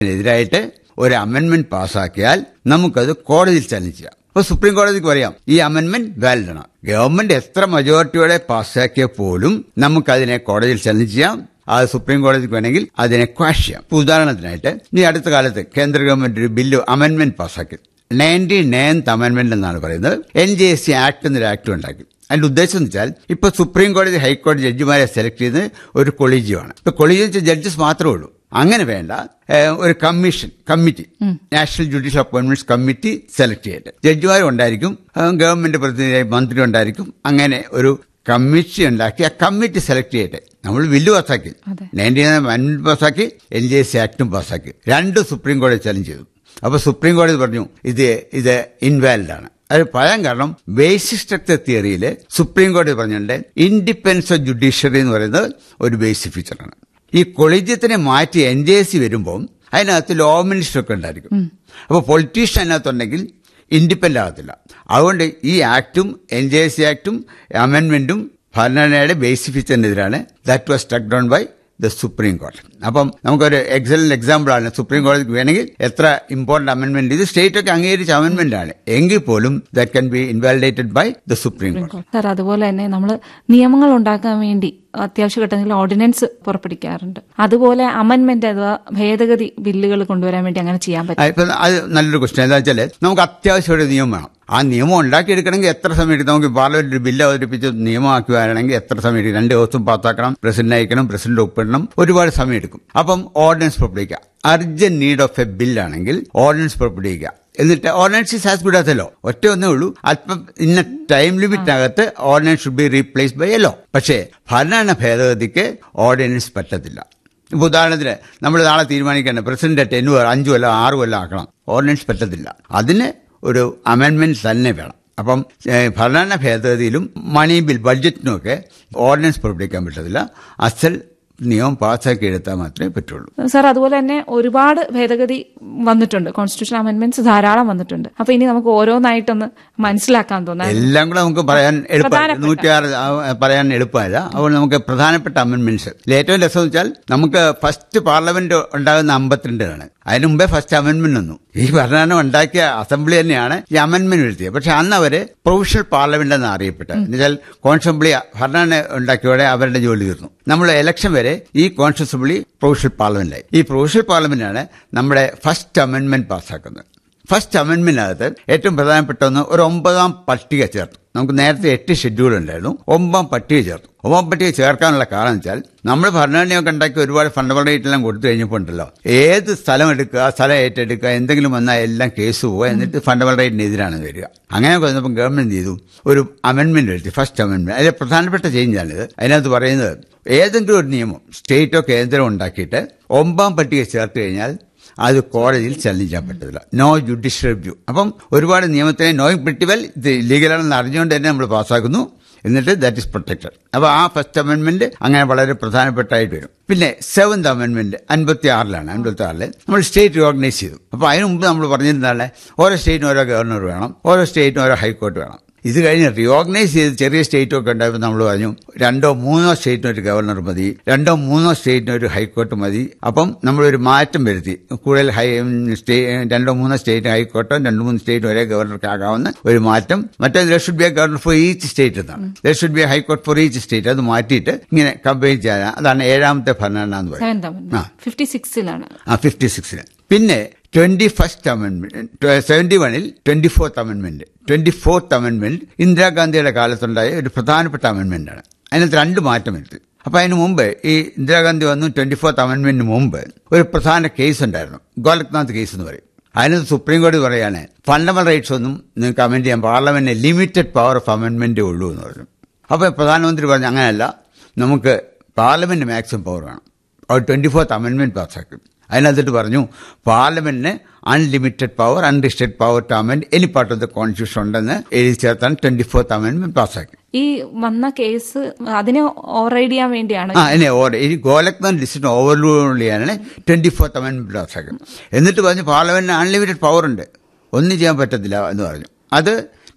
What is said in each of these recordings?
എതിരായിട്ട് ഒരു അമെന്റ്മെന്റ് പാസ്സാക്കിയാൽ നമുക്കത് കോടതിയിൽ ചലഞ്ച് ചെയ്യാം അപ്പൊ സുപ്രീം കോടതിക്ക് പറയാം ഈ അമെന്റ്മെന്റ് വാലിഡ് ആണ് ഗവൺമെന്റ് എത്ര മെജോറിറ്റിയോടെ പാസ്സാക്കിയ പോലും നമുക്കതിനെ കോടതിയിൽ ചലഞ്ച് ചെയ്യാം അത് സുപ്രീം കോടതിക്ക് വേണമെങ്കിൽ അതിനെ ക്വാഷ് ചെയ്യാം ഇപ്പൊ ഉദാഹരണത്തിനായിട്ട് ഈ അടുത്ത കാലത്ത് കേന്ദ്ര ഗവൺമെന്റ് ഒരു ബില്ല് അമെന്റ്മെന്റ് പാസ്സാക്കി നയൻറ്റി നയൻത്ത് അമെന്റ്മെന്റ് എന്നാണ് പറയുന്നത് N G S C act എന്നൊരു ആക്ട് ഉണ്ടാക്കി അതിന്റെ ഉദ്ദേശം എന്ന് വെച്ചാൽ ഇപ്പൊ സുപ്രീം കോടതി ഹൈക്കോടതി ജഡ്ജിമാരെ സെലക്ട് ചെയ്യുന്നത് ഒരു കൊളീജിയമാണ് ഇപ്പൊ കൊളീജിയം ജഡ്ജസ് മാത്രമേ ഉള്ളൂ അങ്ങനെ വേണ്ട ഏഹ്, ഒരു commission committee national judicial appointments committee select ചെയ്തിട്ട് ജഡ്ജിമാരും ഉണ്ടായിരിക്കും ഏഹ്, ഗവൺമെന്റ് പ്രതിനിധി മന്ത്രി ഉണ്ടായിരിക്കും അങ്ങനെ ഒരു കമ്മിറ്റി ഉണ്ടാക്കി ആ കമ്മിറ്റി സെലക്ട് ചെയ്യട്ടെ നമ്മൾ ബില്ല് പാസ്സാക്കി അതെ. നയൻറ്റീൻ അമെന്റ്മെന്റ് പാസ്സാക്കി എൻ ജി എസ് സി ആക്ടും പാസ്സാക്കി രണ്ട് സുപ്രീം കോടതി ചലഞ്ച് ചെയ്തു അപ്പൊ സുപ്രീം കോടതി പറഞ്ഞു ഇത് ഇത് ഇൻവാലിഡ് ആണ് അത് പറയാൻ കാരണം ബേസിക് സ്ട്രക്ചർ തിയറിയിൽ സുപ്രീം കോടതി പറഞ്ഞിട്ടുണ്ട് ഇൻഡിപെൻഡൻസ് ഓഫ് ജുഡീഷ്യറി എന്ന് പറയുന്നത് ഒരു ബേസിക് ഫീച്ചറാണ് ഈ കൊളീജിയത്തിനെ മാറ്റി എൻ ജെ എസ് സി വരുമ്പോൾ അതിനകത്ത് ലോ മിനിസ്റ്റർ ഒക്കെ ഉണ്ടായിരിക്കും അപ്പോൾ പൊളിറ്റീഷ്യൻ അതിനകത്തുണ്ടെങ്കിൽ ഇൻഡിപെൻഡന്റ് ആകത്തില്ല അതുകൊണ്ട് ഈ ആക്ടും എൻ ജെ എസ് സി ആക്ടും അമെന്റ്മെന്റും ഭരണഘടനയുടെ ബേസിക് ഫീച്ചറിനെതിരാണ് that was struck down by the supreme കോടതി അപ്പം നമുക്കൊരു എക്സലന്റ് എക്സാമ്പിൾ ആണ് സുപ്രീം കോടതിക്ക് വേണമെങ്കിൽ എത്ര ഇമ്പോർട്ടന്റ് അമെന്റ്മെന്റ് ഇത് സ്റ്റേറ്റ് ഒക്കെ അംഗീകരിച്ച അമെന്റ്മെന്റ് ആണ് എങ്കിൽ പോലും that can be invalidated by the supreme കോടതി സാർ അതുപോലെ തന്നെ നമ്മൾ നിയമങ്ങൾ ഉണ്ടാക്കാൻ വേണ്ടി അത്യാവശ്യ ഘട്ടങ്ങളിൽ ഓർഡിനൻസ് പുറപ്പെടുവിക്കാറുണ്ട് അതുപോലെ അമൻമെന്റ് അഥവാ ഭേദഗതി ബില്ലുകൾ കൊണ്ടുവരാൻ വേണ്ടി അങ്ങനെ ചെയ്യാൻ പറ്റും ആ, ഇപ്പൊ അത് നല്ലൊരു ക്വസ്റ്റ്യൻ എന്താ വെച്ചാൽ നമുക്ക് അത്യാവശ്യം ഒരു നിയമം വേണം ആ നിയമം ഉണ്ടാക്കിയെടുക്കണമെങ്കിൽ എത്ര സമയം എടുക്കും നമുക്ക് പാർലമെന്റ് ഒരു ബില്ല് അവതരിപ്പിച്ച് നിയമമാക്കി വരണമെങ്കിൽ എത്ര സമയം എടുക്കും രണ്ട് ദിവസം പാസ്സാക്കണം പ്രസിഡന്റ് അയക്കണം പ്രസിഡന്റ് ഒപ്പിടണം ഒരുപാട് സമയം എടുക്കും അപ്പം ഓർഡിനൻസ് പുറപ്പെടുവിക്കുക അർജന്റ് നീഡ് ഓഫ് എ ബില്ലാണെങ്കിൽ ഓർഡിനൻസ് പുറപ്പെടുവിക്കുക എന്നിട്ട് ordinance is as good as a law ഒറ്റ ഒന്നേ ഉള്ളൂ അല്പം ഇന്ന ടൈം ലിമിറ്റിനകത്ത് ordinance should be replace by a law പക്ഷേ ഭരണഘടന ഭേദഗതിക്ക് ഓർഡിനൻസ് പറ്റത്തില്ല ഇപ്പൊ ഉദാഹരണത്തിന് നമ്മൾ നാളെ തീരുമാനിക്കേണ്ട പ്രസിഡന്റ് ടെൻ അഞ്ചു കൊല്ലം ആറ് കൊല്ലം ആക്കണം ഓർഡിനൻസ് പറ്റത്തില്ല അതിന് ഒരു അമെന്റ്മെന്റ് തന്നെ വേണം അപ്പം ഏഹ്, ഭരണഘടന ഭേദഗതിയിലും മണി ബിൽ ബഡ്ജറ്റിനുമൊക്കെ ഓർഡിനൻസ് പുറപ്പെടുവിക്കാൻ പറ്റത്തില്ല അസൽ നിയമം പാസ്സാക്കി എടുത്താൽ മാത്രമേ പറ്റുള്ളൂ സാർ അതുപോലെ തന്നെ ഒരുപാട് ഭേദഗതി വന്നിട്ടുണ്ട് കോൺസ്റ്റിറ്റ്യൂഷൻ അമെന്റ്മെന്റ്സ് ധാരാളം വന്നിട്ടുണ്ട് അപ്പൊ ഇനി നമുക്ക് ഓരോന്നായിട്ടൊന്ന് മനസ്സിലാക്കാൻ തോന്നാം എല്ലാം കൂടെ നമുക്ക് പറയാൻ എളുപ്പമല്ല പ്രധാനപ്പെട്ട. നൂറ്റിയാറ് ആ, പറയാൻ എളുപ്പമല്ല അതുകൊണ്ട് നമുക്ക് പ്രധാനപ്പെട്ട അമെന്റ്മെന്റ്സ് ഏറ്റവും രസം എന്ന് വെച്ചാൽ നമുക്ക് ഫസ്റ്റ് പാർലമെന്റ് ഉണ്ടാകുന്ന അമ്പത്തിരണ്ടിലാണ് അതിന് മുമ്പേ ഫസ്റ്റ് അമെന്റ്മെന്റ് വന്നു ഈ ഭരണഘടന ഉണ്ടാക്കിയ അസംബ്ലി തന്നെയാണ് ഈ അമെന്റ്മെന്റ് വരുത്തിയത് പക്ഷെ അന്ന് അവര് പ്രൊവിഷ്യൽ പാർലമെന്റ് എന്ന് അറിയപ്പെട്ടത് എന്നുവെച്ചാൽ കോൺസ്റ്റബിളി ഭരണഘടന ഉണ്ടാക്കിയോടെ അവരുടെ ജോലി തീർന്നു നമ്മൾ ഇലക്ഷൻ വരെ ഈ കോൺസ്റ്റബിളി പ്രൊവിഷ്യൽ പാർലമെന്റായി ഈ പ്രൊവിഷ്യൽ പാർലമെന്റാണ് നമ്മുടെ ഫസ്റ്റ് അമെന്റ്മെന്റ് പാസ്സാക്കുന്നത് ഫസ്റ്റ് അമെന്റ്മെന്റിനകത്ത് ഏറ്റവും പ്രധാനപ്പെട്ട ഒന്ന് ഒരു ഒമ്പതാം പട്ടിക ചേർത്തു നമുക്ക് നേരത്തെ എട്ട് ഷെഡ്യൂൾ ഉണ്ടായിരുന്നു ഒമ്പതാം പട്ടിക ചേർത്തു ഒമ്പതാം പട്ടിക ചേർക്കാനുള്ള കാരണം വെച്ചാൽ നമ്മൾ ഭരണഘടനയൊക്കെ ഉണ്ടാക്കി ഒരുപാട് ഫണ്ടമെന്റൽ റൈറ്റ് എല്ലാം കൊടുത്തു കഴിഞ്ഞപ്പോൾ ഉണ്ടല്ലോ ഏത് സ്ഥലം എടുക്കുക സ്ഥലം ഏറ്റെടുക്കുക എന്തെങ്കിലും വന്നാൽ എല്ലാം കേസ് പോവുക എന്നിട്ട് ഫണ്ടമെന്റൽ റൈറ്റിനെതിരാണ് വരിക അങ്ങനെ വന്നപ്പോൾ ഗവൺമെന്റ് ചെയ്തു ഒരു അമെന്റ്മെന്റ് എഴുതി ഫസ്റ്റ് അമെന്റ്മെന്റ് അതിലെ പ്രധാനപ്പെട്ട ചേഞ്ചാണിത് അതിനകത്ത് പറയുന്നത് ഏതെങ്കിലും ഒരു നിയമം സ്റ്റേറ്റോ കേന്ദ്രം ഉണ്ടാക്കിയിട്ട് ഒമ്പതാം പട്ടിക ചേർത്ത് കഴിഞ്ഞാൽ അത് കോടതിയിൽ ചലഞ്ച് ചെയ്യാൻ പറ്റത്തില്ല നോ ജുഡീഷ്യൽ റിവ്യൂ അപ്പം ഒരുപാട് നിയമത്തിനെ നോയിങ് പ്രിറ്റി വെൽ ഇത് ലീഗലാണെന്ന് അറിഞ്ഞുകൊണ്ട് തന്നെ നമ്മൾ പാസ്സാക്കുന്നു എന്നിട്ട് ദാറ്റ് ഇസ് പ്രൊട്ടക്റ്റഡ് അപ്പൊ ആ ഫസ്റ്റ് അമെന്റ്മെന്റ് അങ്ങനെ വളരെ പ്രധാനപ്പെട്ടായിട്ട് വരും പിന്നെ സെവന്ത് അമെന്റ്മെന്റ് അൻപത്തി ആറിലാണ് അൻപത്തി ആറില് നമ്മൾ സ്റ്റേറ്റ് ഓർഗനൈസ് ചെയ്തു അപ്പൊ അതിനു മുമ്പ് നമ്മൾ പറഞ്ഞിരുന്നാലേ ഓരോ സ്റ്റേറ്റിനും ഓരോ ഗവർണർ വേണം ഓരോ സ്റ്റേറ്റിനും ഓരോ ഹൈക്കോർട്ട് വേണം ഇത് കഴിഞ്ഞ് റീഓർഗനൈസ് ചെയ്ത് ചെറിയ സ്റ്റേറ്റ് ഒക്കെ ഉണ്ടായപ്പോൾ നമ്മൾ പറഞ്ഞു രണ്ടോ മൂന്നോ സ്റ്റേറ്റിന് ഒരു ഗവർണർ മതി രണ്ടോ മൂന്നോ സ്റ്റേറ്റിന് ഒരു ഹൈക്കോർട്ട് മതി അപ്പം നമ്മളൊരു മാറ്റം വരുത്തി കൂടുതൽ ഹൈ സ്റ്റേ രണ്ടോ മൂന്നോ സ്റ്റേറ്റ് ഹൈക്കോർട്ടോ രണ്ടു മൂന്ന് സ്റ്റേറ്റ് ഒരേ ഗവർണർക്ക് ആകാവുന്ന ഒരു മാറ്റം മറ്റേ there should be a governor for each state എന്നാണ് there should be a high court for each state അത് മാറ്റിയിട്ട് ഇങ്ങനെ കമ്പൈൻ ചെയ്യാൻ അതാണ് ഏഴാമത്തെ ഭരണഘടന എന്ന് പറയുന്നത് സെവൻത് അമെന്റ്മെന്റ് ഫിഫ്റ്റി സിക്സിലാണ് ആ ഫിഫ്റ്റി സിക്സിന് പിന്നെ ട്വന്റി ഫസ്റ്റ് അമെന്റ്മെന്റ് സെവന്റി വണിൽ twenty fourth amendment twenty fourth amendment ഇന്ദിരാഗാന്ധിയുടെ കാലത്തുണ്ടായ ഒരു പ്രധാനപ്പെട്ട അമെന്റ്മെന്റ് ആണ് അതിനകത്ത് രണ്ട് മാറ്റം വരുത്തി അപ്പൊ അതിന് മുമ്പ് ഈ ഇന്ദിരാഗാന്ധി വന്നു ട്വന്റി ഫോർത്ത് അമെന്റ്മെന്റിന് മുമ്പ് ഒരു പ്രധാന കേസ് ഉണ്ടായിരുന്നു ഗോലക്നാഥ് കേസ് എന്ന് പറയും അതിനകത്ത് സുപ്രീം കോടതി പറയാണ് ഫണ്ടമെന്റൽ റൈറ്റ്സ് ഒന്നും നിങ്ങൾക്ക് അമെന്റ് ചെയ്യാൻ പാർലമെന്റിന് ലിമിറ്റഡ് പവർ ഓഫ് അമെന്റ്മെന്റേ ഉള്ളൂ എന്ന് പറഞ്ഞു അപ്പൊ പ്രധാനമന്ത്രി പറഞ്ഞു അങ്ങനെയല്ല നമുക്ക് പാർലമെന്റ് മാക്സിമം പവർ വേണം അവർ ട്വന്റി ഫോർത്ത് അമെന്റ്മെന്റ് പാസ്സാക്കി അതിനകത്തിട്ട് പറഞ്ഞു പാർലമെന്റിന് unlimited power unrestricted power to amend any part of the constitution ഉണ്ടെന്ന് എഴുതി ചേർത്താണ് ട്വന്റി ഫോർത്ത് അമെന്റ്മെന്റ് പാസ്സാക്കി ഈ വന്ന കേസ് അതിനെ ഓവർറൈഡ് ചെയ്യാൻ വേണ്ടിയാണ് ആ ഇനി ഓർ ഇനി ഗോലക്നാഥ് ഡിസിഷൻ ഓവർറൂൾ ചെയ്യാനാണ് ട്വന്റി ഫോർത്ത് അമെന്റ്മെന്റ് പാസ്സാക്കി എന്നിട്ട് പറഞ്ഞു പാർലമെന്റിന് അൺലിമിറ്റഡ് പവർ ഉണ്ട് ഒന്നും ചെയ്യാൻ പറ്റത്തില്ല എന്ന് പറഞ്ഞു അത്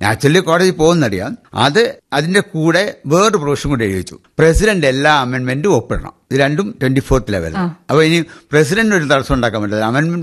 നാച്ചുറലി കോടതി പോകുന്നറിയാം അത് അതിന്റെ കൂടെ വേറൊരു പ്രൊവിഷൻ കൂടെ എഴുതി വെച്ചു പ്രസിഡന്റ് എല്ലാ അമെന്റ്മെന്റും ഒപ്പിടണം ഇത് രണ്ടും ട്വന്റി ഫോർത്ത് ലെവൽ അപ്പൊ ഇനി പ്രസിഡന്റ് ഒരു തടസ്സം ഉണ്ടാക്കാൻ പറ്റില്ല അമെന്റ്മെന്റ്